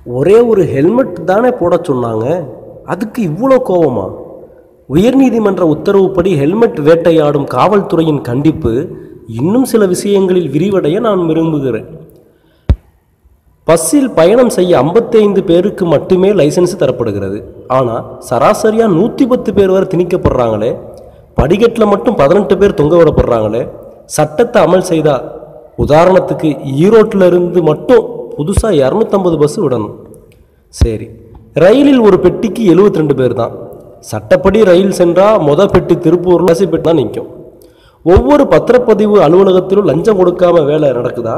ஒரே ஒரு ஹெல்மெட் தானே போட சொன்னாங்க அதுக்கு இவ்வளோ கோவமா உயர்நீதிமன்ற உத்தரவுப்படி ஹெல்மெட் வேட்டையாடும் காவல்துறையின் கண்டிப்பு இன்னும் சில விஷயங்களில் விரிவடைய நான் விரும்புகிறேன் பஸ்ஸில் பயணம் செய்ய 55 பேருக்கு மட்டுமே லைசென்ஸ் தரப்படுகிறது ஆனால் சராசரியாக நூற்றி பத்து பேர் வரை திணிக்கப்படுறாங்களே படிக்கட்டில் மட்டும் பதினெட்டு பேர் தொங்க விடப்படுறாங்களே சட்டத்தை அமல் செய்தா உதாரணத்துக்கு ஈரோட்டில் இருந்து மட்டும் புதுசாக இரநூத்தம்பது பஸ் விடணும் சரி ரயிலில் ஒரு பெட்டிக்கு 72 ரெண்டு பேர் தான் சட்டப்படி ரயில் சென்றால் மொத பெட்டி திருப்பூர் கடைசி பெட்டி தான் நிற்கும் ஒவ்வொரு பத்திரப்பதிவு அலுவலகத்திலும் லஞ்சம் கொடுக்காம வேலை நடக்குதா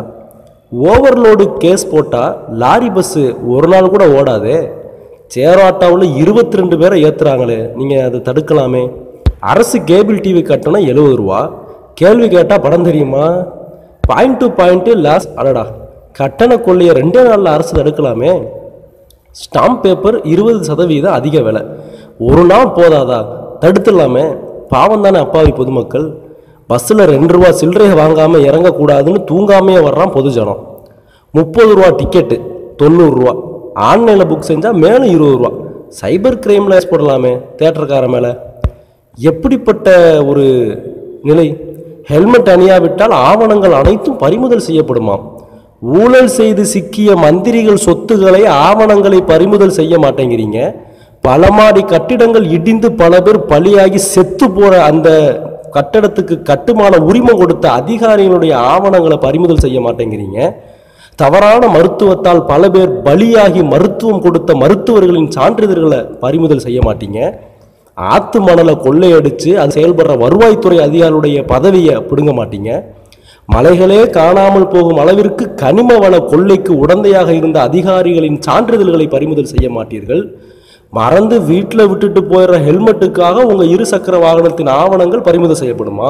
ஓவர்லோடு கேஸ் போட்டால் லாரி பஸ்ஸு ஒரு நாள் கூட ஓடாதே சேராட்டாவில் இருபத்தி ரெண்டு பேரை ஏற்றுறாங்களே நீங்கள் அதை தடுக்கலாமே அரசு கேபிள் டிவி கட்டணம் எழுபது ரூபா கேள்வி கேட்டால் படம் தெரியுமா பாயிண்ட் டு பாயிண்ட்டு லாஸ் அடடா கட்டண கொள்ளையை ரெண்டே நாளில் அரசு தடுக்கலாமே ஸ்டாம்ப் பேப்பர் இருபது சதவீதம் அதிக விலை ஒரு நாள் போதாதா தடுத்துடலாமே பாவம் தானே அப்பாவி பொதுமக்கள் பஸ்ஸில் ரெண்டு ரூபா சில்லறையை வாங்காமல் இறங்கக்கூடாதுன்னு தூங்காமையே வர்றான் பொதுஜனம் முப்பது ரூபா டிக்கெட்டு தொண்ணூறுரூவா ஆன்லைனில் புக் செஞ்சால் மேலும் இருபது ரூபா சைபர் கிரைமில் போடலாமே தேட்டருக்கார மேலே எப்படிப்பட்ட ஒரு நிலை ஹெல்மெட் அணியாவிட்டால் ஆவணங்கள் அனைத்தும் பறிமுதல் செய்யப்படுமாம் ஊழல் செய்து சிக்கிய மந்திரிகள் சொத்துக்களை ஆவணங்களை பறிமுதல் செய்ய மாட்டேங்கிறீங்க பல மாடி கட்டிடங்கள் இடிந்து பல பேர் பலியாகி செத்து போற அந்த கட்டடத்துக்கு கட்டுமான உரிமம் கொடுத்த அதிகாரிகளுடைய ஆவணங்களை பறிமுதல் செய்ய மாட்டேங்கிறீங்க தவறான மருத்துவத்தால் பல பேர் பலியாகி மருத்துவம் கொடுத்த மருத்துவர்களின் சான்றிதழ்களை பறிமுதல் செய்ய மாட்டீங்க ஆத்து மணலை கொள்ளையடிச்சு அது செயல்படுற வருவாய்த்துறை அதிகாரியுடைய பதவியை பிடுங்க மாட்டீங்க மலைகளே காணாமல் போகும் அளவிற்கு கனிம வள கொள்ளைக்கு உடந்தையாக இருந்த அதிகாரிகளின் சான்றிதழ்களை பறிமுதல் செய்ய மாட்டீர்கள் மறந்து வீட்டில் விட்டுட்டு போயிடுற ஹெல்மெட்டுக்காக உங்கள் இருசக்கர வாகனத்தின் ஆவணங்கள் பறிமுதல் செய்யப்படுமா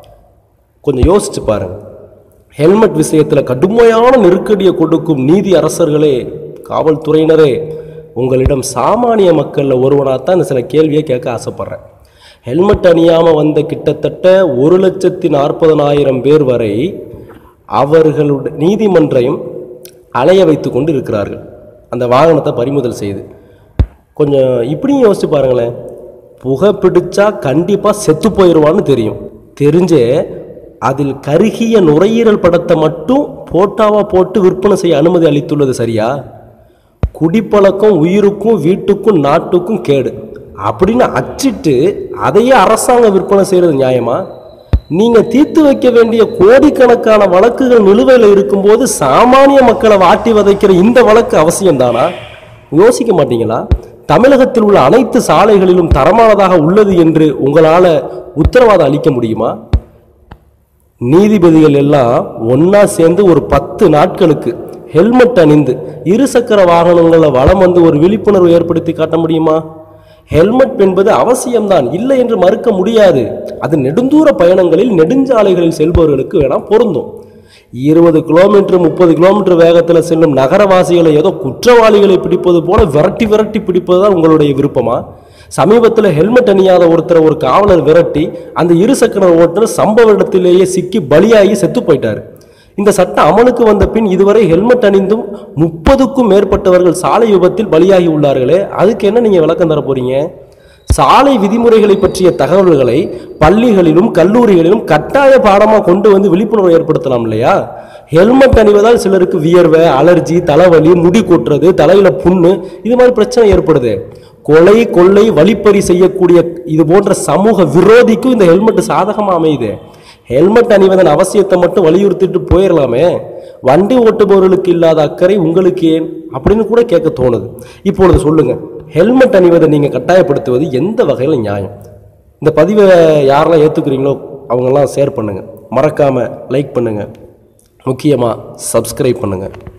கொஞ்சம் யோசிச்சு பாருங்க ஹெல்மெட் விஷயத்தில் கடுமையான நெருக்கடியை கொடுக்கும் நீதி அரசர்களே காவல்துறையினரே உங்களிடம் சாமானிய மக்களில் ஒருவனாக தான் இந்த சில கேள்வியை கேட்க ஆசைப்பட்றேன் ஹெல்மெட் அணியாமல் வந்த கிட்டத்தட்ட ஒரு லட்சத்தி நாற்பதனாயிரம் பேர் வரை அவர்களுடைய நீதிமன்றையும் அலைய வைத்து கொண்டு இருக்கிறார்கள் அந்த வாகனத்தை பறிமுதல் செய்து கொஞ்சம் இப்படியும் யோசிச்சு பாருங்களேன் புகை பிடிச்சா கண்டிப்பாக செத்து போயிடுவான்னு தெரியும் தெரிஞ்சே அதில் கருகிய நுரையீரல் படத்தை மட்டும் போட்டாவா போட்டு விற்பனை செய்ய அனுமதி அளித்துள்ளது சரியா குடிப்பழக்கம் உயிருக்கும் வீட்டுக்கும் நாட்டுக்கும் கேடு அப்படின்னு அச்சிட்டு அதையே அரசாங்கம் விற்பனை செய்கிறது நியாயமா நீங்கள் தீர்த்து வைக்க வேண்டிய கோடிக்கணக்கான வழக்குகள் நிலுவையில் இருக்கும்போது சாமானிய மக்களை வாட்டி வதைக்கிற இந்த வழக்கு அவசியம்தானா யோசிக்க மாட்டீங்களா தமிழகத்தில் உள்ள அனைத்து சாலைகளிலும் தரமானதாக உள்ளது என்று உங்களால் உத்தரவாதம் அளிக்க முடியுமா நீதிபதிகள் எல்லாம் ஒண்ணா சேர்ந்து ஒரு பத்து நாட்களுக்கு ஹெல்மெட் அணிந்து இருசக்கர வாகனங்களில் வலம் வந்து ஒரு விழிப்புணர்வு ஏற்படுத்தி காட்ட முடியுமா ஹெல்மெட் என்பது அவசியம்தான் இல்லை என்று மறுக்க முடியாது அது நெடுந்தூர பயணங்களில் நெடுஞ்சாலைகளில் செல்பவர்களுக்கு வேணா பொருந்தும் இருபது கிலோமீட்டர் முப்பது கிலோமீட்டர் வேகத்தில் செல்லும் நகரவாசிகளை ஏதோ குற்றவாளிகளை பிடிப்பது போல விரட்டி விரட்டி பிடிப்பது தான் உங்களுடைய விருப்பமா சமீபத்தில் ஹெல்மெட் அணியாத ஒருத்தரை ஒரு காவலர் விரட்டி அந்த இருசக்கர ஓட்டுநர் சம்பவ இடத்திலேயே சிக்கி பலியாகி செத்து போயிட்டார் இந்த சட்டம் அமலுக்கு வந்த பின் இதுவரை ஹெல்மெட் அணிந்தும் முப்பதுக்கும் மேற்பட்டவர்கள் சாலை விபத்தில் பலியாகி உள்ளார்களே அதுக்கு என்ன நீங்க விளக்கம் தர போறீங்க சாலை விதிமுறைகளை பற்றிய தகவல்களை பள்ளிகளிலும் கல்லூரிகளிலும் கட்டாய பாடமா கொண்டு வந்து விழிப்புணர்வு ஏற்படுத்தலாம் இல்லையா ஹெல்மெட் அணிவதால் சிலருக்கு வியர்வை அலர்ஜி தலைவலி முடி கொட்டுறது தலையில புண்ணு இது மாதிரி பிரச்சனை ஏற்படுது கொலை கொள்ளை வழிப்பறி செய்யக்கூடிய இது போன்ற சமூக விரோதிக்கும் இந்த ஹெல்மெட் சாதகமா அமையுது ஹெல்மெட் அணிவதன் அவசியத்தை மட்டும் வலியுறுத்திட்டு போயிடலாமே வண்டி ஓட்டுபவர்களுக்கு இல்லாத அக்கறை உங்களுக்கு ஏன் அப்படின்னு கூட கேட்க தோணுது இப்பொழுது சொல்லுங்க ஹெல்மெட் அணிவதை நீங்க கட்டாயப்படுத்துவது எந்த வகையில் நியாயம் இந்த பதிவை யாரெல்லாம் ஏத்துக்கிறீங்களோ அவங்கெல்லாம் ஷேர் பண்ணுங்க மறக்காம லைக் பண்ணுங்க முக்கியமாக சப்ஸ்கிரைப் பண்ணுங்க